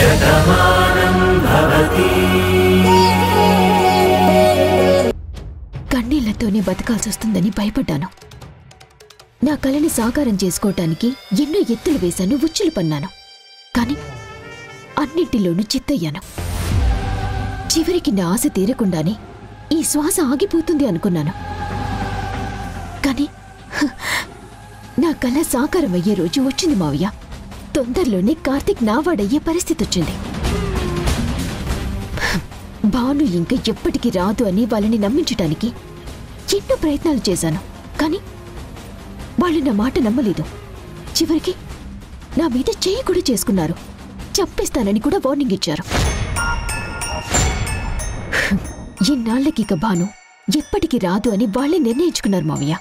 కన్నీళ్లతోనే బతకాల్సి వస్తుందని భయపడ్డాను నా కలని సాకారం చేసుకోవటానికి ఎన్నో ఎత్తులు వేశాను ఉచ్చులు పన్నాను కాని అన్నింటిలోనూ చిత్తయ్యాను చివరికి నా ఆశ తీరకుండానే ఈ శ్వాస ఆగిపోతుంది అనుకున్నాను కాని హ, నా కళ సాకారం అయ్యే రోజు వచ్చింది మావయ్య తొందరలోనే కార్తీక్ నావాడయ్యే పరిస్థితి వచ్చింది భాను ఇంకా ఎప్పటికీ రాదు అని వాళ్ళని నమ్మించటానికి ఎన్నో ప్రయత్నాలు చేశాను కానీ వాళ్ళు నా మాట నమ్మలేదు చివరికి నా మీద చేయి కూడా చేసుకున్నారు చంపేస్తానని కూడా వార్నింగ్ ఇచ్చారు ఇన్నాళ్లకి ఇక భాను ఎప్పటికీ రాదు అని వాళ్ళే నిర్ణయించుకున్నారు మావయ్య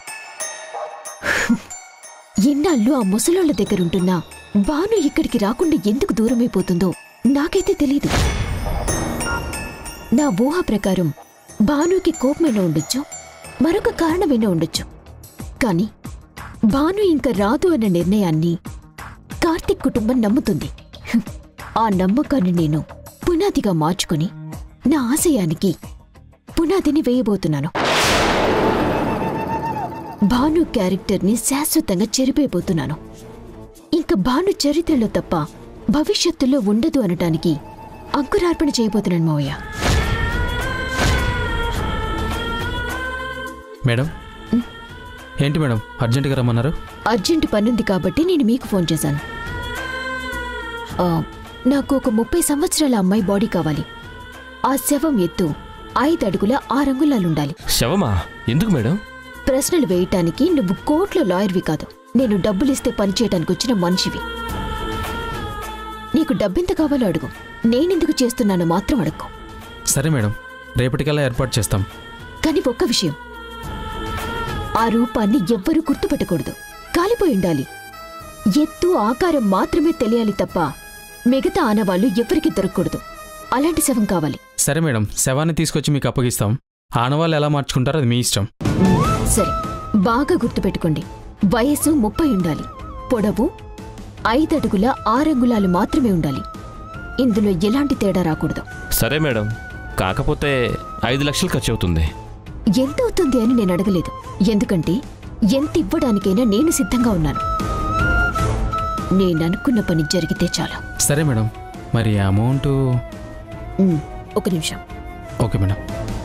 ఇన్నాళ్ళు ఆ ముసలోళ్ల దగ్గరుంటున్నా భాను ఇక్కడికి రాకుండా ఎందుకు దూరమైపోతుందో నాకైతే తెలీదు నా ఊహ ప్రకారం భానుకి కోపమైనా ఉండొచ్చు మరొక కారణమైనా ఉండొచ్చు కానీ భాను ఇంకా రాదు అన్న నిర్ణయాన్ని కార్తిక్ కుటుంబం నమ్ముతుంది హ్మ్. ఆ నమ్మకాన్ని నేను పునాదిగా మార్చుకుని నా ఆశయానికి పునాదిని వేయబోతున్నాను భాను క్యారెక్టర్ని శాశ్వతంగా చెరిపేయబోతున్నాను ఇంకా భాను చరిత్రలో తప్ప భవిష్యత్తులో ఉండదు అనటానికి అంకురార్పణ చేయబోతున్నాను మావయ్య మేడం ఏంటి మేడం అర్జెంటుగా రమ్మన్నారు అర్జెంట్ పనుంది కాబట్టి నేను మీకు ఫోన్ చేశాను ఆ, నాకు ఒక ముప్పై సంవత్సరాల అమ్మాయి బాడీ కావాలి ఆ శవం ఎత్తు ఐదు అడుగుల ఆరంగుళాలుండాలి శవమా ఎందుకు మేడం ప్రశ్నలు వేయటానికి నువ్వు కోర్టులో లాయర్వి కాదు నేను డబ్బులిస్తే పని చేయడానికి వచ్చిన మనిషివి నీకు డబ్బెంత కావాలో అడుగు నేనెందుకు చేస్తున్నానో మాత్రం అడుక్కో సరే మేడం రేపటికల్లా ఏర్పాటు చేస్తాం కానీ ఒక్క విషయం ఆ రూపాన్ని ఎవ్వరూ గుర్తుపట్టకూడదు కాలిపోయి ఉండాలి ఎత్తు ఆకారం మాత్రమే తెలియాలి తప్ప మిగతా ఆనవాళ్లు ఎవరికి దొరకకూడదు అలాంటి శవం కావాలి సరే మేడం శవాన్ని తీసుకొచ్చి మీకు అప్పగిస్తాం ఆనవాళ్ళు ఎలా మార్చుకుంటారో అది మీ ఇష్టం మ్, సరే బాగా గుర్తుపెట్టుకోండి వయసు ముప్పై ఉండాలి పొడవు ఐదడుగుల ఆరంగుళాలు మాత్రమే ఉండాలి ఇందులో ఎలాంటి తేడా రాకూడదు సరే మేడం కాకపోతే ఐదు లక్షలు ఖర్చు అవుతుంది ఎంత అవుతుంది అని నేను అడగలేదు ఎందుకంటే ఎంత ఇవ్వడానికైనా నేను సిద్ధంగా ఉన్నాను నేననుకున్న పని జరిగితే చాలు సరే మేడం మరి అమౌంట్ మ్, ఒక నిమిషం ఓకే మేడం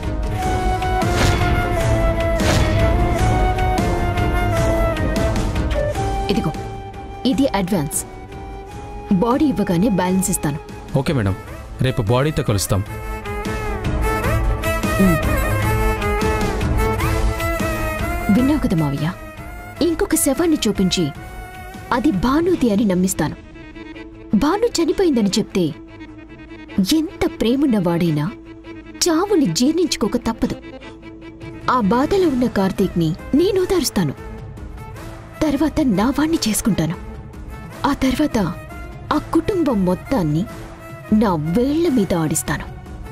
ఇదిగో ఇది అడ్వాన్స్ బాడీ ఇవ్వగానే బ్యాలెన్స్ ఇస్తాను ఓకే మేడం రేపు బాడీతో కలుస్తాం విన్నావు కదా మావయ్య ఇంకొక శవాన్ని చూపించి అది భానుది అని నమ్మిస్తాను భాను చనిపోయిందని చెప్తే ఎంత ప్రేమున్న వాడైనా చావుని జీర్ణించుకోక తప్పదు ఆ బాధలో ఉన్న కార్తీక్ని నేను ఓదారుస్తాను తర్వాత నా వాణ్ణి చేసుకుంటాను ఆ తర్వాత ఆ కుటుంబం మొత్తాన్ని నా వేళ్ల మీద ఆడిస్తాను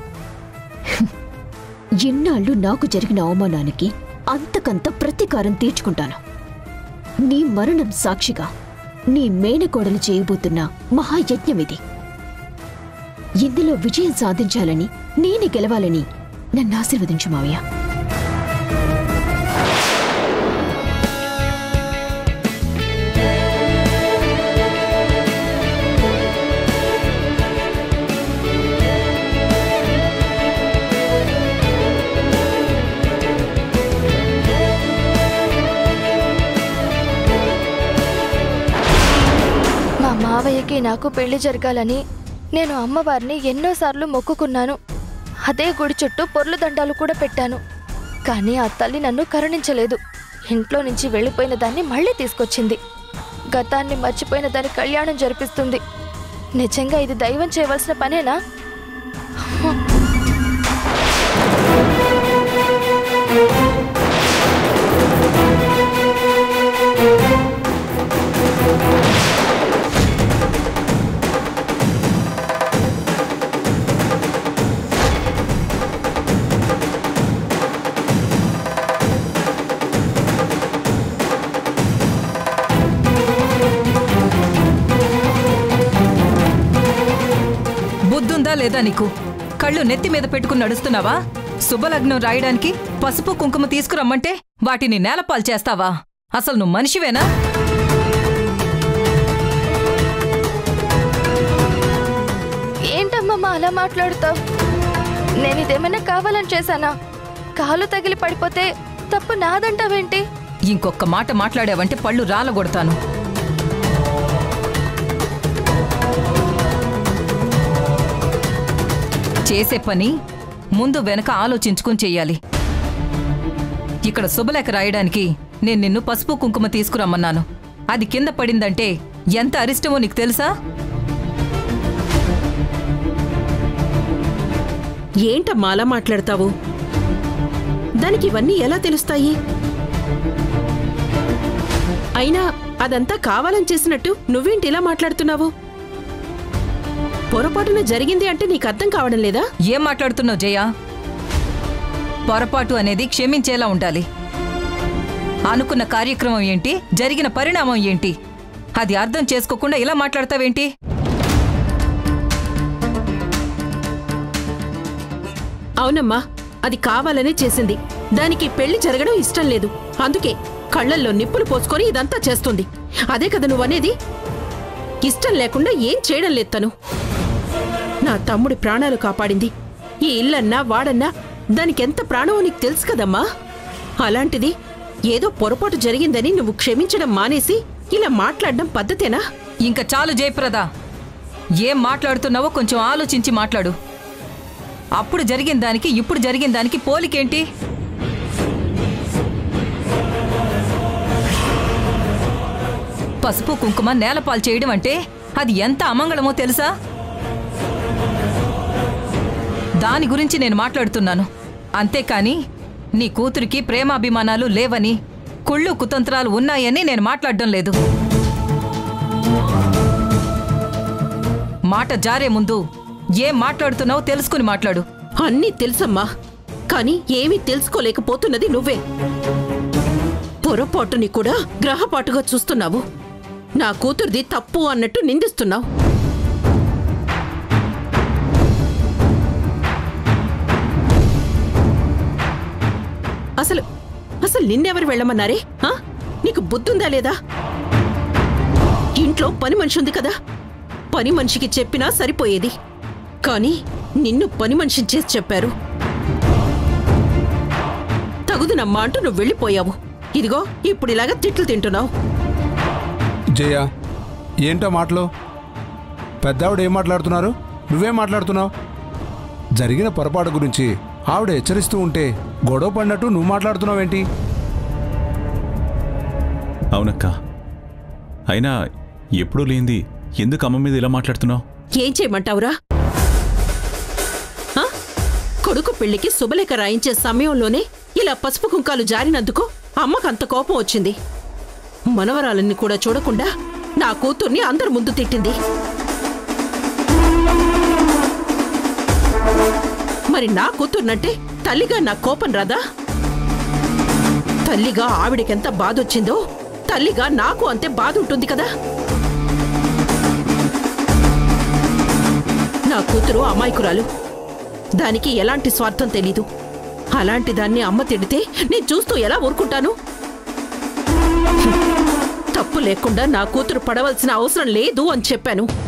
ఎన్నాళ్ళు నాకు జరిగిన అవమానానికి అంతకంత ప్రతీకారం తీర్చుకుంటాను నీ మరణం సాక్షిగా నీ మేనకోడలు చేయబోతున్న మహాయజ్ఞం ఇది ఇందులో విజయం సాధించాలని నేనే గెలవాలని నన్ను ఆశీర్వదించు మావయ్య మా మావయ్యకి నాకు పెళ్లి జరగాలని నేను అమ్మవారిని ఎన్నోసార్లు మొక్కుకున్నాను అదే గుడి చుట్టూ పొర్లు దండాలు కూడా పెట్టాను కానీ ఆ తల్లి నన్ను కరుణించలేదు ఇంట్లో నుంచి వెళ్ళిపోయిన దాన్ని మళ్ళీ తీసుకొచ్చింది గతాన్ని మర్చిపోయిన దాని కళ్యాణం జరిపిస్తుంది నిజంగా ఇది దైవం చేయవలసిన పనేనా బుద్ధుందా లేదా నీకు కళ్ళు నెత్తి మీద పెట్టుకుని నడుస్తున్నావా శుభలగ్నం రాయడానికి పసుపు కుంకుమ తీసుకురమ్మంటే వాటిని నేలపాలు చేస్తావా అసలు నువ్వు మనిషివేనా ఏంటమ్మమ్మ అలా మాట్లాడుతావు నేను ఇదేమైనా కావాలని చేశానా కాలు తగిలి పడిపోతే తప్పు నాదంటావేంటి ఇంకొక్క మాట మాట్లాడావంటే పళ్ళు రాలగొడతాను చేసే పని ముందు వెనక ఆలోచించుకుని చెయ్యాలి ఇక్కడ శుభలేఖ రాయడానికి నేను నిన్ను పసుపు కుంకుమ తీసుకురమ్మన్నాను అది కింద పడిందంటే ఎంత అరిష్టమో నీకు తెలుసా ఏంటమ్మా అలా మాట్లాడతావు దానికి ఇవన్నీ ఎలా తెలుస్తాయి అయినా అదంతా కావాలని చేసినట్టు నువ్వేంటి ఇలా మాట్లాడుతున్నావు పొరపాటున జరిగింది అంటే నీకు అర్థం కావడం లేదా ఏం మాట్లాడుతున్నావు జయ పొరపాటు అనేది క్షమించేలా ఉండాలి అనుకున్న కార్యక్రమం ఏంటి జరిగిన పరిణామం ఏంటి అది అర్థం చేసుకోకుండా ఇలా మాట్లాడతావేంటి అవునమ్మా అది కావాలనే చేసింది దానికి పెళ్లి జరగడం ఇష్టం లేదు అందుకే కళ్ళల్లో నిప్పులు పోసుకొని ఇదంతా చేస్తుంది అదే కదా నువ్వనేది ఇష్టం లేకుండా ఏం చేయడం లేదు తను నా తమ్ముడి ప్రాణాలు కాపాడింది ఈ ఇల్లన్నా వాడన్నా దానికెంత ప్రాణమో నీకు తెలుసు కదమ్మా అలాంటిది ఏదో పొరపాటు జరిగిందని నువ్వు క్షమించడం మానేసి ఇలా మాట్లాడడం పద్ధతేనా ఇంకా చాలు జయప్రద ఏం మాట్లాడుతున్నావో కొంచెం ఆలోచించి మాట్లాడు అప్పుడు జరిగిన దానికి ఇప్పుడు జరిగిన దానికి పోలికేంటి పసుపు కుంకుమ నేలపాలు చేయడం అంటే అది ఎంత అమంగళమో తెలుసా దాని గురించి నేను మాట్లాడుతున్నాను అంతేకాని నీ కూతురికి ప్రేమాభిమానాలు లేవని కుళ్ళు కుతంత్రాలు ఉన్నాయని నేను మాట్లాడడం లేదు మాట జారే ముందు ఏం మాట్లాడుతున్నావో తెలుసుకుని మాట్లాడు అన్నీ తెలుసమ్మా కానీ ఏమీ తెలుసుకోలేకపోతున్నది నువ్వే పొరపాటుని కూడా గ్రహపాటుగా చూస్తున్నావు నా కూతురిది తప్పు అన్నట్టు నిందిస్తున్నావు అసలు అసలు నిన్నెవరు వెళ్ళమన్నారే ఆ? నీకు బుద్ధుందా లేదా ఇంట్లో పని మనిషి ఉంది కదా పని మనిషికి చెప్పినా సరిపోయేది కానీ నిన్ను పని మనిషిని చేసి చెప్పారు తగుదునమ్మా అంటూ నువ్వు వెళ్ళిపోయావు ఇదిగో ఇప్పుడు ఇలాగా తిట్లు తింటున్నావు జయ ఏంటో మాటలు పెద్దావిడ ఏం మాట్లాడుతున్నారు నువ్వేం మాట్లాడుతున్నావు జరిగిన పొరపాటు గురించి ఆవిడ హెచ్చరిస్తూ ఉంటే గొడవ పడినట్టు నువ్వు మాట్లాడుతున్నావేంటి అవునక్క అయినా ఎప్పుడూ లేంది ఎందుకు అమ్మ మీద ఇలా మాట్లాడుతున్నావు ఏం చేయమంటావురా ఆ? కొడుకు పెళ్లికి శుభలేఖ రాయించే సమయంలోనే ఇలా పసుపు కుంకాలు జారినందుకు అమ్మకంత కోపం వచ్చింది మనవరాలని కూడా చూడకుండా నా కూతుర్ని అందరి ముందు తిట్టింది మరి నా కూతుర్నంటే తల్లిగా నా కోపం రాదా తల్లిగా ఆవిడకెంత బాధ వచ్చిందో తల్లిగా నాకు అంతే బాధ ఉంటుంది కదా నా కూతురు అమాయకురాలు దానికి ఎలాంటి స్వార్థం తెలీదు అలాంటి దాన్ని అమ్మ తిడితే నేను చూస్తూ ఎలా ఊరుకుంటాను తప్పు లేకుండా నా కూతురు పడవలసిన అవసరం లేదు అని చెప్పాను